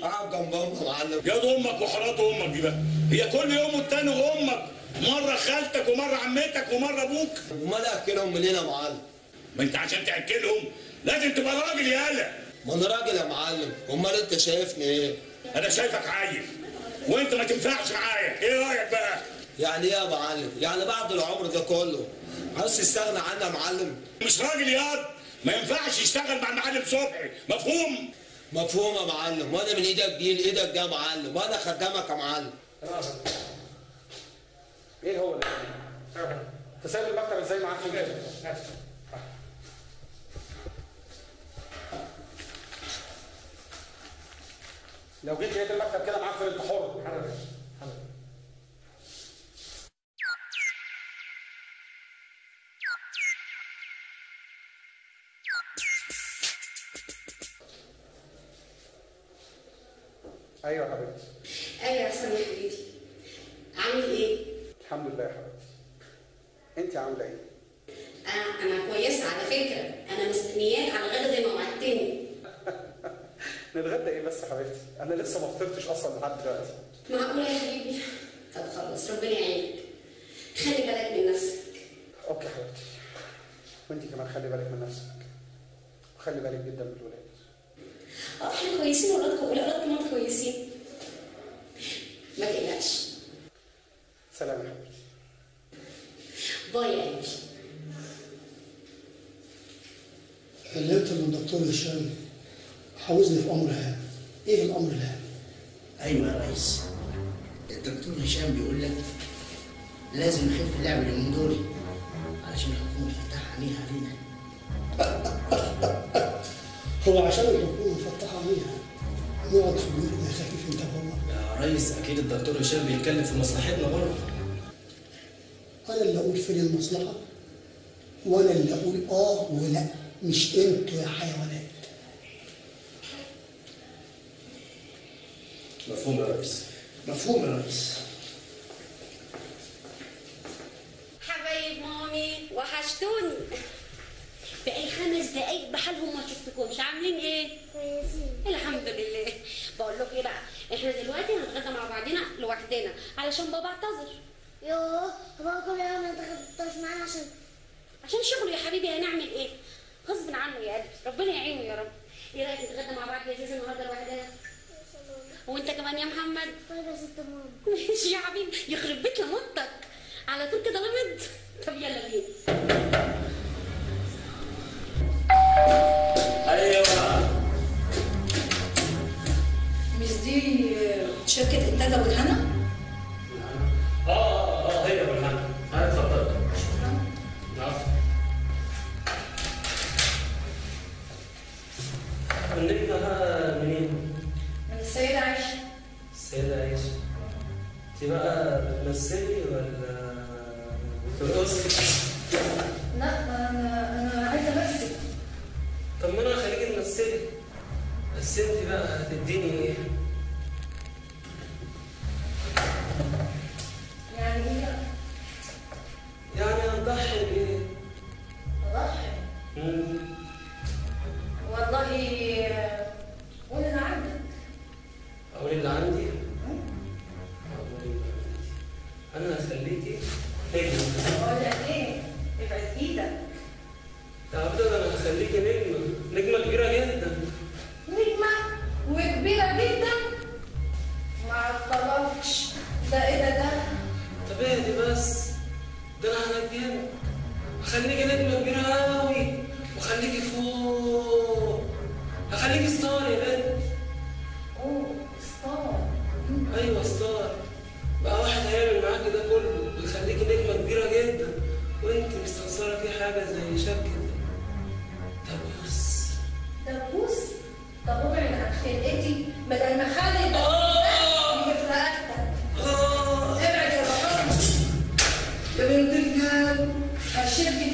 قاعد جنب امي يا معلم يا دي امك وحرات امك دي بقى هي كل يوم والتاني وامك مره خالتك ومره عمتك ومره ابوك امال اكلهم منين يا معلم ما انت عشان تاكلهم لازم تبقى راجل يالا ما انا راجل يا معلم امال انت شايفني ايه انا شايفك عيل وانت ما تنفعش معايا ايه رايك بقى يعني ايه يا معلم يعني بعد العمر ده كله عاوز تستغنى عني يا معلم مش راجل ياض ما ينفعش يشتغل مع المعلم صبحي مفهوم مفهوم يا معلم وانا من ايدك دي لايدك ده يا معلم وانا خدامك يا معلم ايه هو ده؟ انت سايب المكتب ازاي معاك في جيبك؟ لو جيت لقيت المكتب كده معاك في انت حر ايوه يا حبيبتي ايوه يا سامي حبيبي عامل ايه؟ الحمد لله يا حبيبتي انت عامله ايه؟ انا انا كويسه على فكره انا مستنياك على الغدا زي ما وعدتني نتغدى ايه بس يا حبيبتي؟ انا لسه ما فطرتش اصلا لحد دلوقتي معقوله يا حبيبي طب خلاص ربنا يعينك خلي بالك من نفسك اوكي يا حبيبتي وانت كمان خلي بالك من نفسك وخلي بالك جدا من الولاد اه احنا كويسين واولادكم والاولاد كمان كويسين ما تقلقش سلام يا حبيبتي باي يا قلبي كلمت من الدكتور هشام عاوزني في امر هام ايه الامر الهام ايوه يا ريس الدكتور هشام بيقول لك لازم نخف اللعب اليومين دول علشان الحكومه تفتح عينيها علينا هو عشان الحكومه مفتحه عينيها نقعد في بيوتنا خفيف انت هو يا ريس اكيد الدكتور هشام بيتكلم في مصلحتنا برضه انا اللي اقول فين المصلحه وانا اللي اقول اه ولا مش انتوا يا حيوانات مفهوم يا ريس مفهوم يا ريس حبايب مامي وحشتوني بقالي خمس دقايق بحالهم ما شفتكمش عاملين ايه؟ كويسين الحمد لله بقول لكم ايه بقى احنا دلوقتي هنتغدى مع بعضنا لوحدنا علشان بابا اعتذر يوه بابا كل يوم ما تغداش معانا عشان عشان شغله يا حبيبي هنعمل ايه؟ غصب عنه يا قلبي ربنا يعينه يا رب ايه رايك نتغدى مع بعض يا جوجو النهارده لوحدنا؟ وانت كمان يا محمد طيب يا ست ماما ماشي يا حبيبي يخرب بيت لمامتك على طول كده لمد طب يلا بينا ايوه مش دي شركة إنتاج أبو الهنا؟ اه اه اه هي بالحق انا اتفضل العفو النجمة بقى منين؟ من السيدة عائشة السيدة عائشة انت بقى بتمثلي ولا بترقصي؟ لا ما أنا أنا عايزة أمثل طب ما انا هخليكي تمثلي بس انت بقى هتديني ايه؟ يعني إيه؟ يعني هتضحي بايه؟ أضحي مم. والله قول اللي عندك اقول اللي عندي أقول اللي عندي. انا هخليكي نجمة بقول لك إيه؟ ابعد إيدك تعبت انا هخليكي نجمة نجمة كبيرة جدا نجمة وكبيرة جدا ما عطلكش ده إيه ده ده؟ طب اهدي بس ده انا هنجمك هخليكي نجمة كبيرة أوي وخليكي فوق هخليكي ستار يا بنت أوه ستار ايوه ستار بقى واحد هيعمل معاكي ده كله ويخليكي نجمة كبيرة جدا وانت مستخسرة في حاجة زي شكل دبوس دبوس طب ابعد عن خلقتي بدل ما خلي دبوس ده يجي في رقبتك ابعد يا بطل يا بنت الكلب هشد